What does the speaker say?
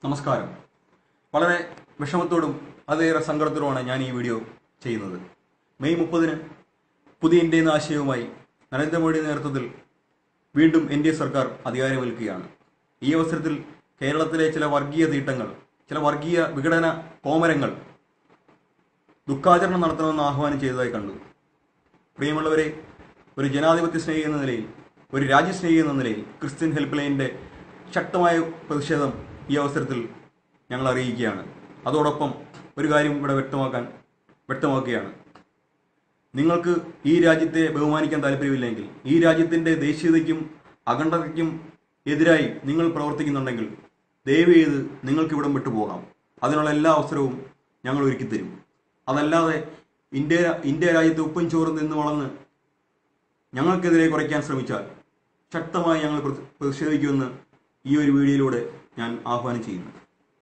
നമസ്കാരം വളരെ വിഷമത്തോടും അതേറെ സങ്കടത്തോടുമാണ് ഞാൻ ഈ വീഡിയോ ചെയ്യുന്നത് മെയ് മുപ്പതിന് പുതിയ ഇന്ത്യ എന്ന ആശയവുമായി നരേന്ദ്രമോദിയുടെ നേതൃത്വത്തിൽ വീണ്ടും എൻ ഡി എ സർക്കാർ അധികാരമേൽക്കുകയാണ് ഈ അവസരത്തിൽ കേരളത്തിലെ ചില വർഗീയ തീട്ടങ്ങൾ ചില വർഗീയ വിഘടന കോമരങ്ങൾ ദുഃഖാചരണം നടത്തണമെന്ന് ആഹ്വാനം ചെയ്തതായി കണ്ടു പ്രിയമുള്ളവരെ ഒരു ജനാധിപത്യ സ്നേഹി എന്ന നിലയിൽ ഒരു രാജ്യസ്നേഹി എന്ന നിലയിൽ ക്രിസ്ത്യൻ ഹെൽപ്പ് ലൈനിന്റെ ശക്തമായ പ്രതിഷേധം ഈ അവസരത്തിൽ ഞങ്ങൾ അറിയിക്കുകയാണ് അതോടൊപ്പം ഒരു കാര്യം ഇവിടെ വ്യക്തമാക്കാൻ വ്യക്തമാക്കുകയാണ് നിങ്ങൾക്ക് ഈ രാജ്യത്തെ ബഹുമാനിക്കാൻ താല്പര്യമില്ലെങ്കിൽ ഈ രാജ്യത്തിന്റെ ദേശീയതയ്ക്കും അഖണ്ഡതയ്ക്കും എതിരായി നിങ്ങൾ പ്രവർത്തിക്കുന്നുണ്ടെങ്കിൽ ദയവ് ചെയ്ത് നിങ്ങൾക്ക് ഇവിടം വിട്ടു പോകാം അതിനുള്ള എല്ലാ അവസരവും ഞങ്ങൾ ഒരുക്കി തരും അതല്ലാതെ ഇന്ത്യ ഇന്ത്യ രാജ്യത്തെ ഉപ്പും ചോറും നിന്ന് വളർന്ന് ഞങ്ങൾക്കെതിരെ കുറയ്ക്കാൻ ശ്രമിച്ചാൽ ശക്തമായി ഞങ്ങൾ പ്രതി- പ്രതിഷേധിക്കുമെന്ന് ഈ ഒരു വീഡിയോയിലൂടെ ഞാൻ ആഹ്വാനം ചെയ്യുന്നു